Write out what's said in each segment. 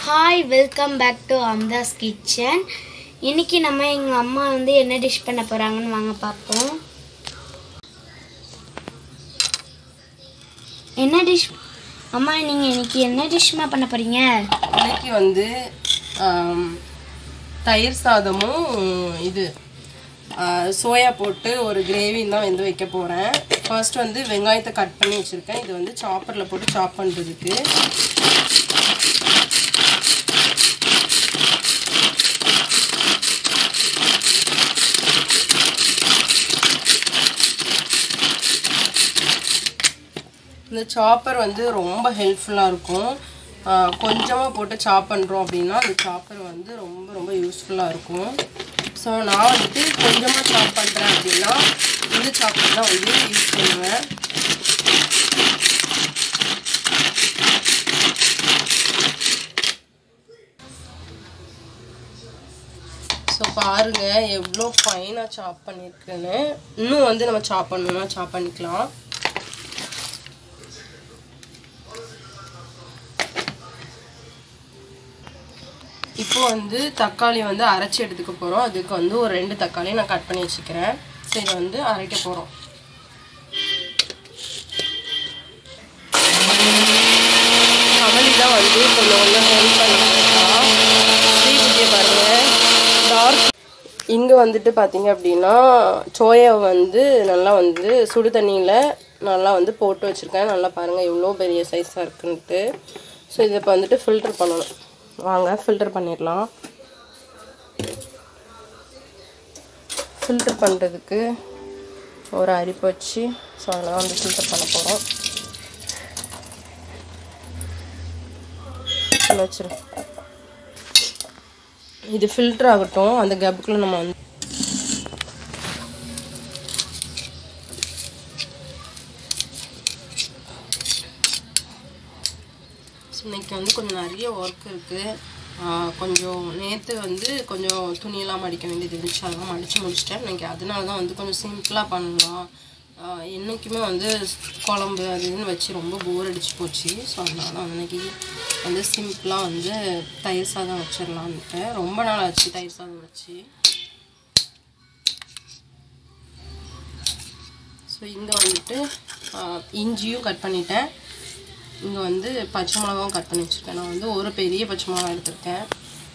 hi welcome back to Amtha's kitchen இன்னைக்கு நம்ம எங்கள் அம்மா வந்து என்ன டிஷ் பண்ண போகிறாங்கன்னு வாங்க பார்ப்போம் என்ன டிஷ் அம்மா நீங்கள் இன்னைக்கு என்ன டிஷ்மா பண்ண போகிறீங்க இன்னைக்கு வந்து ஆம், தயிர் சாதமும் இது ஆ, சோயா போட்டு ஒரு கிரேவியும் தான் வந்து வைக்க போகிறேன் ஃபர்ஸ்ட் வந்து வெங்காயத்தை கட் பண்ணி வச்சுருக்கேன் இது வந்து சாப்பரில் போட்டு சாப் பண்ணுறதுக்கு இந்த சாப்பர் வந்து ரொம்ப ஹெல்ப்ஃபுல்லாக இருக்கும் கொஞ்சமாக போட்டு சாப் பண்ணுறோம் அப்படின்னா அந்த சாப்பர் வந்து ரொம்ப ரொம்ப யூஸ்ஃபுல்லாக இருக்கும் ஸோ நான் வந்துட்டு கொஞ்சமாக சாப் பண்ணுறேன் அப்படின்னா இந்த சாப்பர் தான் வந்து யூஸ் பண்ணுவேன் ஸோ பாருங்கள் எவ்வளோ ஃபைனாக சாப் பண்ணியிருக்குன்னு இன்னும் வந்து நம்ம சாப் பண்ணணும்னா சாப் பண்ணிக்கலாம் இப்போ வந்து தக்காளி வந்து அரைச்சி எடுத்துக்க போகிறோம் அதுக்கு வந்து ஒரு ரெண்டு தக்காளி நான் கட் பண்ணி வச்சுக்கிறேன் சரி வந்து அரைக்க போகிறோம் கமலி தான் வந்து கொஞ்சம் கொஞ்சம் ஹெல்ப் பண்ணிருக்கா ஸ்ரீபுத்தியை பாருங்கள் டார்க் இங்கே வந்துட்டு பார்த்தீங்க அப்படின்னா சோயாவை வந்து நல்லா வந்து சுடு தண்ணியில் நல்லா வந்து போட்டு வச்சுருக்கேன் நல்லா பாருங்கள் எவ்வளோ பெரிய சைஸாக இருக்குன்ட்டு ஸோ இதை இப்போ வந்துட்டு ஃபில்டர் பண்ணணும் வாங்க ஃபில்டர் பண்ணிடலாம் ஃபில்டர் பண்ணுறதுக்கு ஒரு அரிப்பு வச்சு ஸோ அதில் வந்து ஃபில்டர் பண்ண போகிறோம் வச்சிரு இது ஃபில்டர் ஆகட்டும் அந்த கேப்புக்குள்ளே நம்ம வந்து ஸோ இன்னைக்கு வந்து கொஞ்சம் நிறைய ஒர்க் இருக்குது கொஞ்சம் நேற்று வந்து கொஞ்சம் துணியெல்லாம் மடிக்க வேண்டியது இருந்துச்சு அதெல்லாம் மடித்து முடிச்சிட்டேன் இன்னைக்கு அதனால தான் வந்து கொஞ்சம் சிம்பிளாக பண்ணலாம் ஆஹ் என்னைக்குமே வந்து குழம்பு அது இதுன்னு வச்சு ரொம்ப போர் அடிச்சு போச்சு ஸோ அதனால தான் இன்னைக்கு வந்து சிம்பிளாக வந்து தயிர் சாதம் வச்சிடலான்ட்டு ரொம்ப நாள் ஆச்சு தயிர் சாதம் வச்சு ஸோ இங்கே வந்துட்டு ஆஹ் இஞ்சியும் கட் பண்ணிட்டேன் இங்கே வந்து பச்சை மிளகாவும் கட் பண்ணி வச்சுருக்கேன் நான் வந்து ஒரு பெரிய பச்சை மிளகா எடுத்திருக்கேன்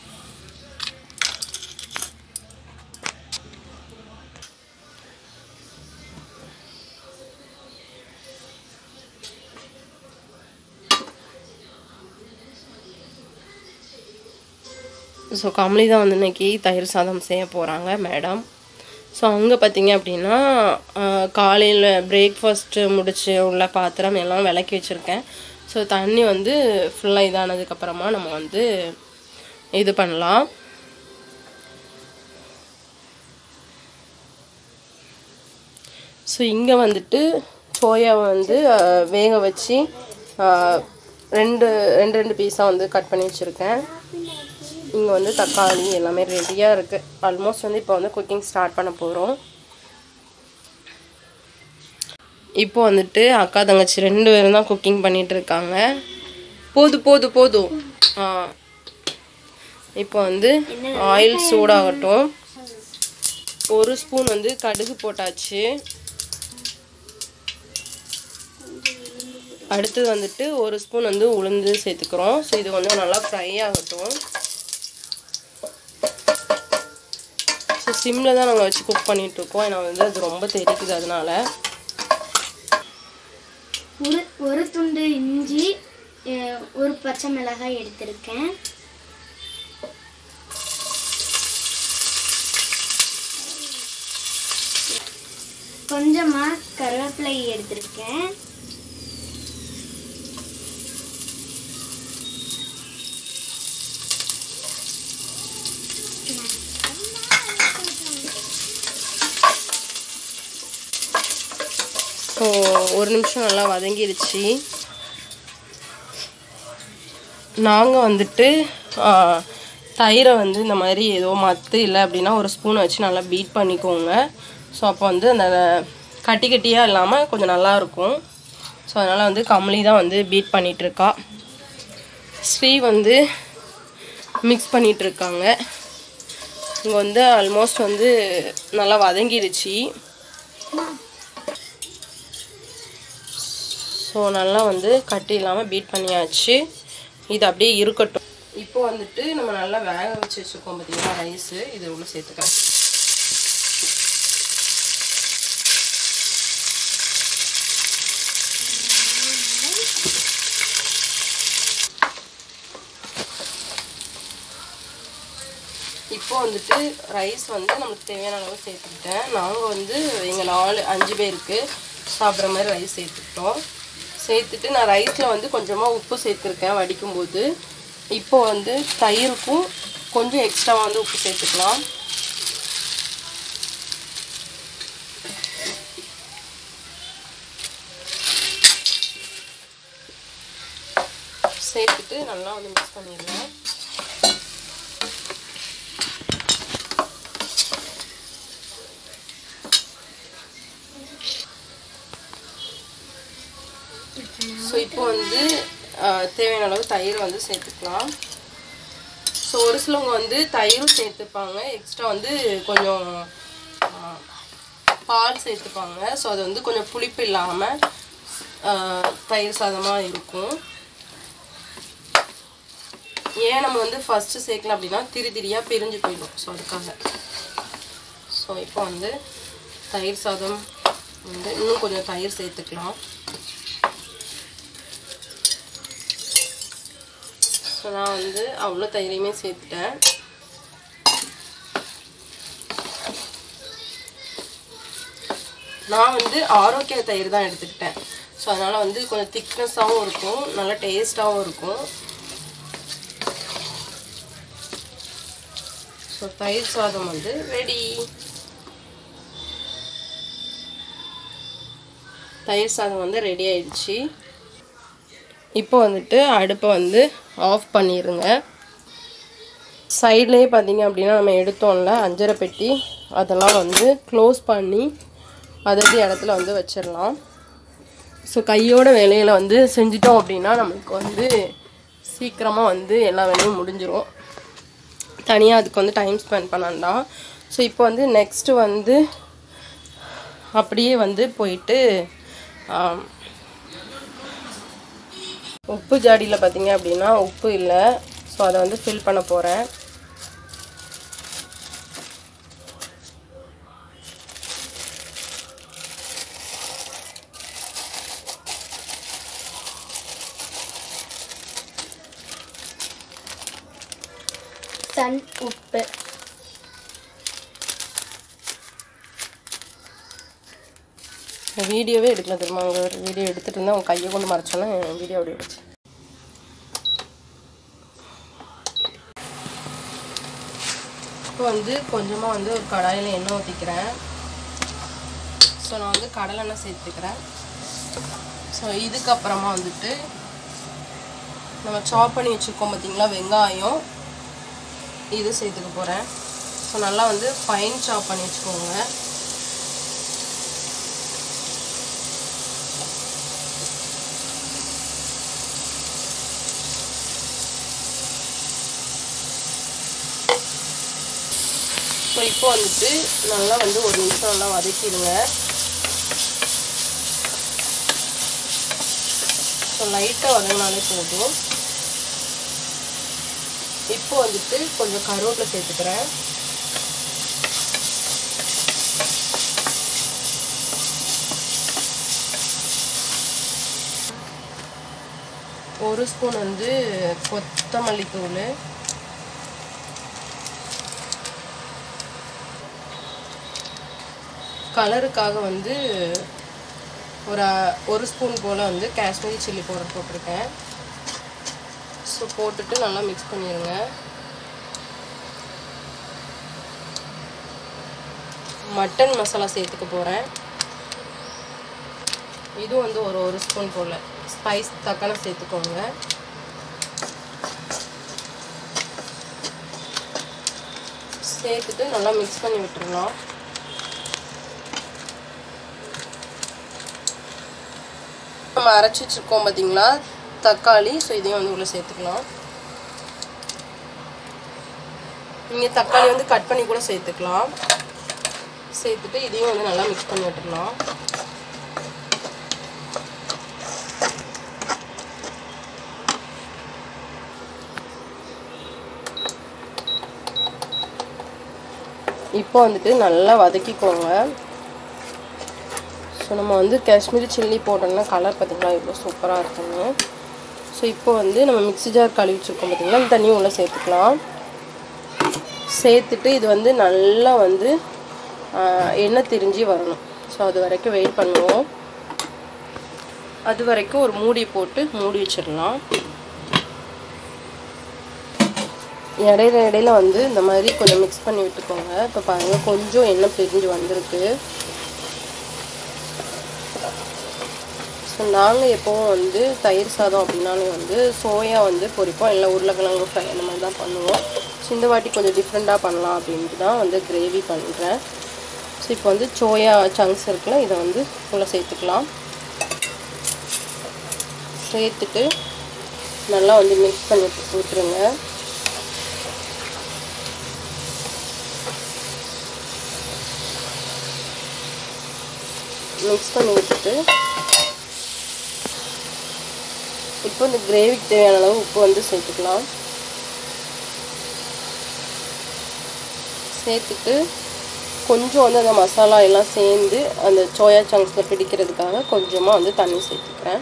ஸோ கமலி தான் வந்து இன்னைக்கு தயிர் சாதம் செய்ய போகிறாங்க மேடம் ஸோ அங்கே பார்த்தீங்க அப்படின்னா காலையில் பிரேக்ஃபாஸ்ட்டு முடிச்சு உள்ள பாத்திரம் எல்லாம் விளக்கி வச்சுருக்கேன் ஸோ தண்ணி வந்து ஃபுல்லாக இதானதுக்கப்புறமா நம்ம வந்து இது பண்ணலாம் ஸோ இங்கே வந்துட்டு சோயாவை வந்து அஹ், வேக வச்சு அஹ், ரெண்டு ரெண்டு ரெண்டு பீஸாக வந்து கட் பண்ணி வச்சுருக்கேன் இங்கே வந்து தக்காளி எல்லாமே ரெடியாக இருக்குது ஆல்மோஸ்ட் வந்து இப்போ வந்து குக்கிங் ஸ்டார்ட் பண்ண போகிறோம் இப்போ வந்துட்டு அக்கா தங்கச்சி ரெண்டு பேரும் தான் குக்கிங் பண்ணிட்டு இருக்காங்க போதும் போதும் போதும் ஆ இப்போ வந்து ஆயில் சூடாகட்டும் ஒரு ஸ்பூன் வந்து கடுகு போட்டாச்சு அடுத்தது வந்துட்டு ஒரு ஸ்பூன் வந்து உளுந்து சேர்த்துக்கிறோம் ஸோ இது கொஞ்சம் நல்லா ஃப்ரை ஆகட்டும் ஸோ சிம்மில் தான் நாங்கள் வச்சு குக் பண்ணிட்டு இருக்கோம் ஏன்னா வந்து அது ரொம்ப தெரிக்குது அதனால ஒரு ஒரு துண்டு இஞ்சி அஹ், ஒரு பச்சை மிளகாய் எடுத்திருக்கேன் கொஞ்சமாக கருவேப்பிலை எடுத்திருக்கேன் ஸோ ஒரு நிமிஷம் நல்லா வதங்கிடுச்சு நாங்கள் வந்துட்டு ஆ, தயிரை வந்து இந்த மாதிரி ஏதோ மத்து இல்லை அப்படின்னா ஒரு ஸ்பூனை வச்சு நல்லா பீட் பண்ணிக்கோங்க ஸோ அப்போ வந்து அந்த கட்டி கட்டியாக இல்லாமல் கொஞ்சம் நல்லா இருக்கும் ஸோ அதனால் வந்து கமலி தான் வந்து பீட் பண்ணிகிட்ருக்கா ஸ்ரீ வந்து மிக்ஸ் பண்ணிட்டு இருக்காங்க இங்கே வந்து ஆல்மோஸ்ட் வந்து நல்லா வதங்கிடுச்சு ஸோ நல்லா வந்து கட்டி இல்லாமல் பீட் பண்ணியாச்சு இது அப்படியே இருக்கட்டும் இப்போ வந்துட்டு நம்ம நல்லா வேக வச்சு வச்சுருக்கோம் பார்த்தீங்களா ரைஸு இது உள்ள சேர்த்துக்கலாம் இப்போ வந்துட்டு ரைஸ் வந்து நமக்கு தேவையான அளவு சேர்த்துக்கிட்டேன் நாங்கள் வந்து எங்கள் நாலு அஞ்சு பேருக்கு சாப்பிட்ற மாதிரி ரைஸ் சேர்த்துக்கிட்டோம் சேர்த்துட்டு நான் ரைஸில் வந்து கொஞ்சமாக உப்பு சேர்த்துருக்கேன் வடிக்கும்போது இப்போ வந்து தயிருக்கும் கொஞ்சம் எக்ஸ்ட்ராவாக வந்து உப்பு சேர்த்துக்கலாம் சேர்த்துட்டு நல்லா வந்து மிக்ஸ் பண்ணிடுவேன் ஸோ இப்போ வந்து ஆஹ், தேவையான அளவு தயிர் வந்து சேர்த்துக்கலாம் ஸோ ஒரு சிலவங்க வந்து தயிரும் சேர்த்துப்பாங்க எக்ஸ்ட்ரா வந்து கொஞ்சம் ஆஹ், பால் சேர்த்துப்பாங்க ஸோ அது வந்து கொஞ்சம் புளிப்பு இல்லாமல் தயிர் சாதமாக இருக்கும் ஏன் நம்ம வந்து ஃபஸ்ட்டு சேர்க்கல அப்படின்னா திரி திரியாக பிரிஞ்சு போயிடும் ஸோ அதுக்காக ஸோ இப்போ வந்து தயிர் சாதம் வந்து இன்னும் கொஞ்சம் தயிர் சேர்த்துக்கலாம் ஸோ நான் வந்து அவ்வளோ தயிரையுமே சேர்த்துட்டேன் நான் வந்து ஆரோக்கிய தயிர் தான் எடுத்துக்கிட்டேன் ஸோ அதனால் வந்து கொஞ்சம் திக்னஸாகவும் இருக்கும் நல்லா டேஸ்ட்டாகவும் இருக்கும் ஸோ தயிர் சாதம் வந்து ரெடி தயிர் சாதம் வந்து ரெடி ஆயிடுச்சு இப்போ வந்துட்டு அடுப்பை வந்து ஆஃப் பண்ணிடுங்க சைட்லேயே பார்த்தீங்க அப்படின்னா நம்ம எடுத்தோம்ல அஞ்சரை பெட்டி அதெல்லாம் வந்து க்ளோஸ் பண்ணி அதாவது இடத்துல வந்து வச்சிடலாம் ஸோ கையோட வேலையில் வந்து செஞ்சிட்டோம் அப்படின்னா நமக்கு வந்து சீக்கிரமாக வந்து எல்லா வேலையும் முடிஞ்சிரும் தனியாக அதுக்கு வந்து டைம் ஸ்பெண்ட் பண்ணாண்டாம் ஸோ இப்போ வந்து நெக்ஸ்ட்டு வந்து அப்படியே வந்து போயிட்டு ஆம், உப்பு ஜாடியில் பார்த்தீங்க அப்படின்னா உப்பு இல்லை ஸோ அதை வந்து ஃபில் பண்ண போகிறேன் சன் உப்பு வீடியோவே எடுக்கல தெரியுமா அவங்க ஒரு வீடியோ எடுத்துகிட்டு இருந்தால் அவங்க கையை கொண்டு மறைச்சோன்னா வீடியோ அப்படி எடுத்து இப்போ வந்து கொஞ்சமாக வந்து ஒரு கடாயில் எண்ணெய் ஊற்றிக்கிறேன் ஸோ நான் வந்து கடலெண்ணெய் சேர்த்துக்கிறேன் ஸோ இதுக்கப்புறமா வந்துட்டு நம்ம சாப் பண்ணி வச்சுருக்கோம் பார்த்தீங்களா வெங்காயம் இது சேர்த்துக்க போகிறேன் ஸோ நல்லா வந்து ஃபைன் சாப் பண்ணி வச்சுக்கோங்க ஸோ இப்போ வந்துட்டு நல்லா வந்து ஒரு நிமிஷம் நல்லா வதக்கிடுங்க ஸோ லைட்டாக வதங்கினாலே போதும் இப்போ வந்துட்டு கொஞ்சம் கருவேப்பிலை சேர்த்துக்கிறேன் ஒரு ஸ்பூன் வந்து கொத்தமல்லி தூள் கலருக்காக வந்து ஒரு ஒரு ஸ்பூன் போல் வந்து காஷ்மீரி சில்லி பவுடர் போட்டிருக்கேன் ஸோ போட்டுட்டு நல்லா மிக்ஸ் பண்ணிடுங்க மட்டன் மசாலா சேர்த்துக்க போகிறேன் இதுவும் வந்து ஒரு ஒரு ஸ்பூன் போல் ஸ்பைஸ் தக்கான சேர்த்துக்கோங்க சேர்த்துட்டு நல்லா மிக்ஸ் பண்ணி விட்டுறலாம் நம்ம அரைச்சி வச்சுருக்கோம் பார்த்தீங்களா தக்காளி ஸோ இதையும் வந்து உள்ளே சேர்த்துக்கலாம் நீங்கள் தக்காளி வந்து கட் பண்ணி கூட சேர்த்துக்கலாம் சேர்த்துட்டு இதையும் வந்து நல்லா மிக்ஸ் பண்ணி விட்டுடலாம் இப்போ வந்துட்டு நல்லா வதக்கிக்கோங்க ஸோ நம்ம வந்து காஷ்மீரி சில்லி போட்டோம்னா கலர் பார்த்திங்கன்னா இவ்வளோ சூப்பராக இருக்குங்க ஸோ இப்போ வந்து நம்ம மிக்ஸி ஜார் கழுவி வச்சுருக்கோம் பார்த்திங்களா அந்த தண்ணியும் உள்ளே சேர்த்துக்கலாம் சேர்த்துட்டு இது வந்து நல்லா வந்து ஆஹ், எண்ணெய் திரிஞ்சு வரணும் ஸோ அது வரைக்கும் வெயிட் பண்ணுவோம் அது வரைக்கும் ஒரு மூடி போட்டு மூடி வச்சிடலாம் இடையில இடையில வந்து இந்த மாதிரி கொஞ்சம் மிக்ஸ் பண்ணி விட்டுக்கோங்க இப்போ பாருங்கள் கொஞ்சம் எண்ணெய் பிரிஞ்சு வந்திருக்கு ஸோ நாங்கள் எப்போவும் வந்து தயிர் சாதம் அப்படின்னாலே வந்து சோயா வந்து பொரிப்போம் இல்லை உருளைக்கிழங்கு ஃப்ரை அந்த மாதிரி தான் பண்ணுவோம் ஸோ இந்த வாட்டி கொஞ்சம் டிஃப்ரெண்ட்டாக பண்ணலாம் அப்படின்ட்டு தான் வந்து கிரேவி பண்ணுறேன் ஸோ இப்போ வந்து சோயா சங்க்ஸ் இருக்குல்ல இதை வந்து உள்ளே சேர்த்துக்கலாம் சேர்த்துட்டு நல்லா வந்து மிக்ஸ் பண்ணி விட்டுருங்க மிக்ஸ் பண்ணி விட்டுட்டு இப்போ இந்த கிரேவிக்கு தேவையான அளவு உப்பு வந்து சேர்த்துக்கலாம் சேர்த்துட்டு கொஞ்சம் வந்து அந்த மசாலா எல்லாம் சேர்ந்து அந்த சோயா சங்க்ஸில் பிடிக்கிறதுக்காக கொஞ்சமாக வந்து தண்ணி சேர்த்துக்கிறேன்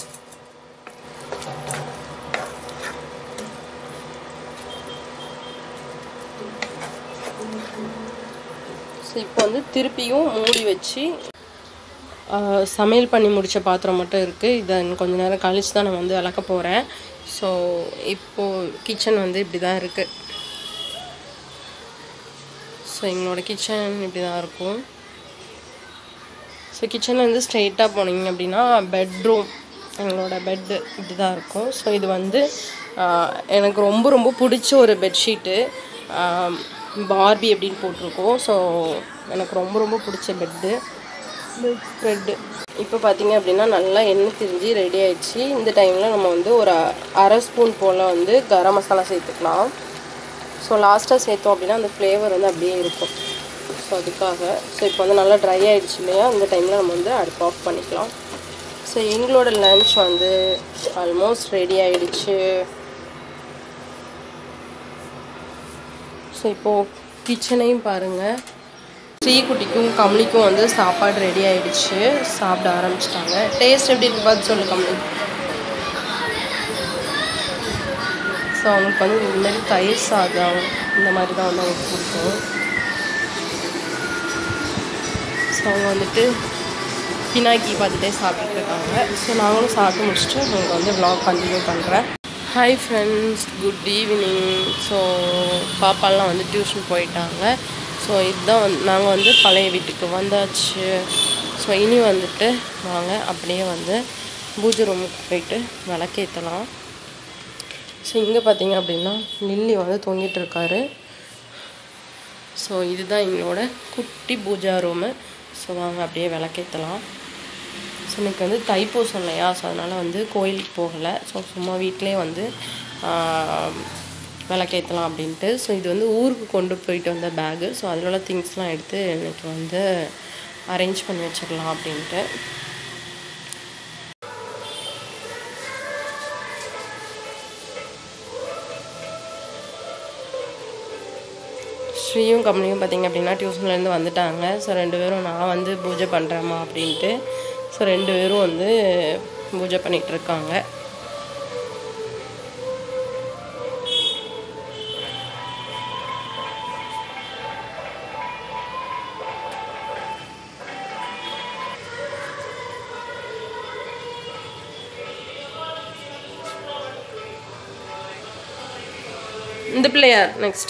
ஸோ இப்போ வந்து திருப்பியும் மூடி வச்சு ஆஹ், சமையல் பண்ணி முடித்த பாத்திரம் மட்டும் இருக்குது இதை இன்னும் கொஞ்ச நேரம் கழிச்சு தான் நான் வந்து விளக்க போகிறேன் ஸோ இப்போது கிச்சன் வந்து இப்படி தான் இருக்குது ஸோ எங்களோட கிச்சன் இப்படி தான் இருக்கும் ஸோ கிச்சன்லேருந்து ஸ்ட்ரெயிட்டாக போனீங்க அப்படின்னா பெட்ரூம் எங்களோட பெட்டு இப்படி தான் இருக்கும் ஸோ இது வந்து ஆஹ், எனக்கு ரொம்ப ரொம்ப பிடிச்ச ஒரு பெட்ஷீட்டு பார்பி அப்படின்னு போட்டிருக்கோம் ஸோ எனக்கு ரொம்ப ரொம்ப பிடிச்ச பெட்டு பெட் ஸ்ப்ரெட்டு இப்போ பார்த்தீங்க அப்படின்னா நல்லா எண்ணெய் திரிஞ்சு ரெடி ஆயிடுச்சு இந்த டைமில் நம்ம வந்து ஒரு அரை ஸ்பூன் போல் வந்து கரம் மசாலா சேர்த்துக்கலாம் ஸோ லாஸ்ட்டாக சேர்த்தோம் அப்படின்னா அந்த ஃப்ளேவர் வந்து அப்படியே இருக்கும் ஸோ அதுக்காக ஸோ இப்போ வந்து நல்லா ட்ரை ஆயிடுச்சு இல்லையா இந்த டைமில் நம்ம வந்து அடுப்பு ஆஃப் பண்ணிக்கலாம் ஸோ எங்களோட லன்ச் வந்து ஆல்மோஸ்ட் ரெடி ஆயிடுச்சு ஸோ இப்போது கிச்சனையும் பாருங்கள் ஸ்ரீகுட்டிக்கும் கமலிக்கும் வந்து சாப்பாடு ரெடி ஆயிடுச்சு சாப்பிட ஆரம்பிச்சிட்டாங்க டேஸ்ட் எப்படி இருக்கு பார்த்து சொல்லு கமலி ஸோ அவங்களுக்கு வந்து இந்த மாதிரி தயிர் சாதம் இந்த மாதிரி தான் வந்து அவங்களுக்கு பிடிக்கும் ஸோ அவங்க வந்துட்டு பினாக்கி பார்த்துட்டே சாப்பிட்டுட்டு இருக்காங்க ஸோ நாங்களும் சாப்பிட்டு முடிச்சுட்டு உங்களுக்கு வந்து vlog கண்டினியூ பண்ணுறேன் hi friends good evening so பாப்பாலாம் வந்து டியூஷன் போயிட்டாங்க ஸோ இதுதான் வந்து நாங்கள் வந்து பழைய வீட்டுக்கு வந்தாச்சு ஸோ இனி வந்துட்டு வாங்க அப்படியே வந்து பூஜை ரூமுக்கு போயிட்டு விளக்கேற்றலாம் ஸோ இங்கே பார்த்தீங்க அப்படின்னா லில்லி வந்து தொங்கிட்டு இருக்காரு ஸோ இதுதான் எங்களோட குட்டி பூஜா ரூமு ஸோ வாங்க அப்படியே விளக்கேற்றலாம் ஸோ இன்னைக்கு வந்து தைப்பூசம் இல்லையா ஸோ அதனால் வந்து கோயிலுக்கு போகலை ஸோ சும்மா வீட்டிலே வந்து ஆஹ், விளக்கேற்றலாம் அப்படின்ட்டு ஸோ இது வந்து ஊருக்கு கொண்டு போயிட்டு வந்த பேகு ஸோ அதில் உள்ள திங்ஸ்லாம் எடுத்து இன்னைக்கு வந்து அரேஞ்ச் பண்ணி வச்சிடலாம் அப்படின்ட்டு ஸ்ரீயும் கமலியும் பார்த்தீங்க அப்படின்னா டியூஷன்லேருந்து வந்துட்டாங்க ஸோ ரெண்டு பேரும் நான் வந்து பூஜை பண்ணுறேம்மா அப்படின்ட்டு ஸோ ரெண்டு பேரும் வந்து பூஜை பண்ணிகிட்டு இருக்காங்க இந்த பிள்ளையார் நெக்ஸ்ட்டு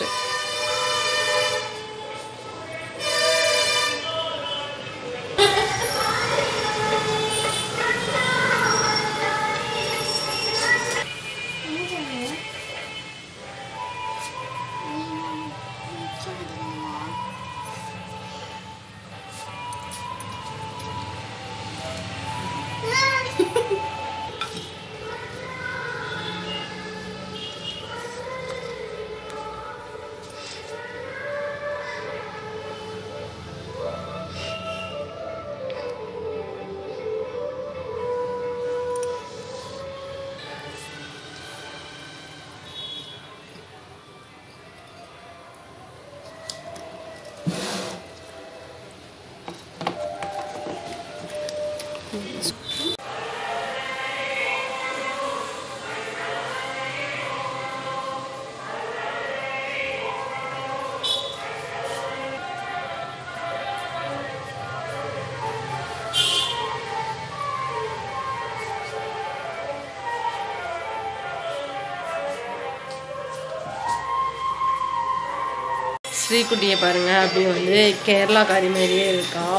ஸ்ரீகுட்டியை பாருங்க அப்படியே வந்து கேரளாக்காரி மாதிரியே இருக்கா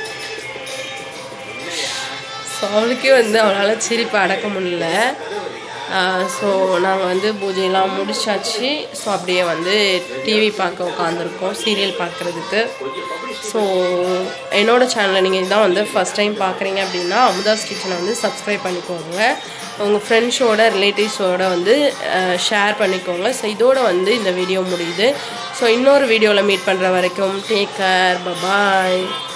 ஸோ அவளுக்கே வந்து அவளால் சிரிப்பை அடக்க முடியல ஸோ நாங்கள் வந்து பூஜையெல்லாம் முடிச்சாச்சு ஸோ அப்படியே வந்து டிவி பார்க்க உட்காந்துருக்கோம் சீரியல் பார்க்குறதுக்கு ஸோ என்னோட சேனலை நீங்கள் இதான் வந்து ஃபஸ்ட் டைம் பார்க்குறீங்க அப்படின்னா அமுதாஸ் கிச்சனை வந்து சப்ஸ்கிரைப் பண்ணிக்கோங்க உங்கள் ஃப்ரெண்ட்ஸோட ரிலேட்டிவ்ஸோட வந்து ஷேர் பண்ணிக்கோங்க ஸோ இதோட வந்து இந்த வீடியோ முடியுது ஸோ இன்னொரு வீடியோவில் மீட் பண்ணுற வரைக்கும் டேக் கேர் பபாய்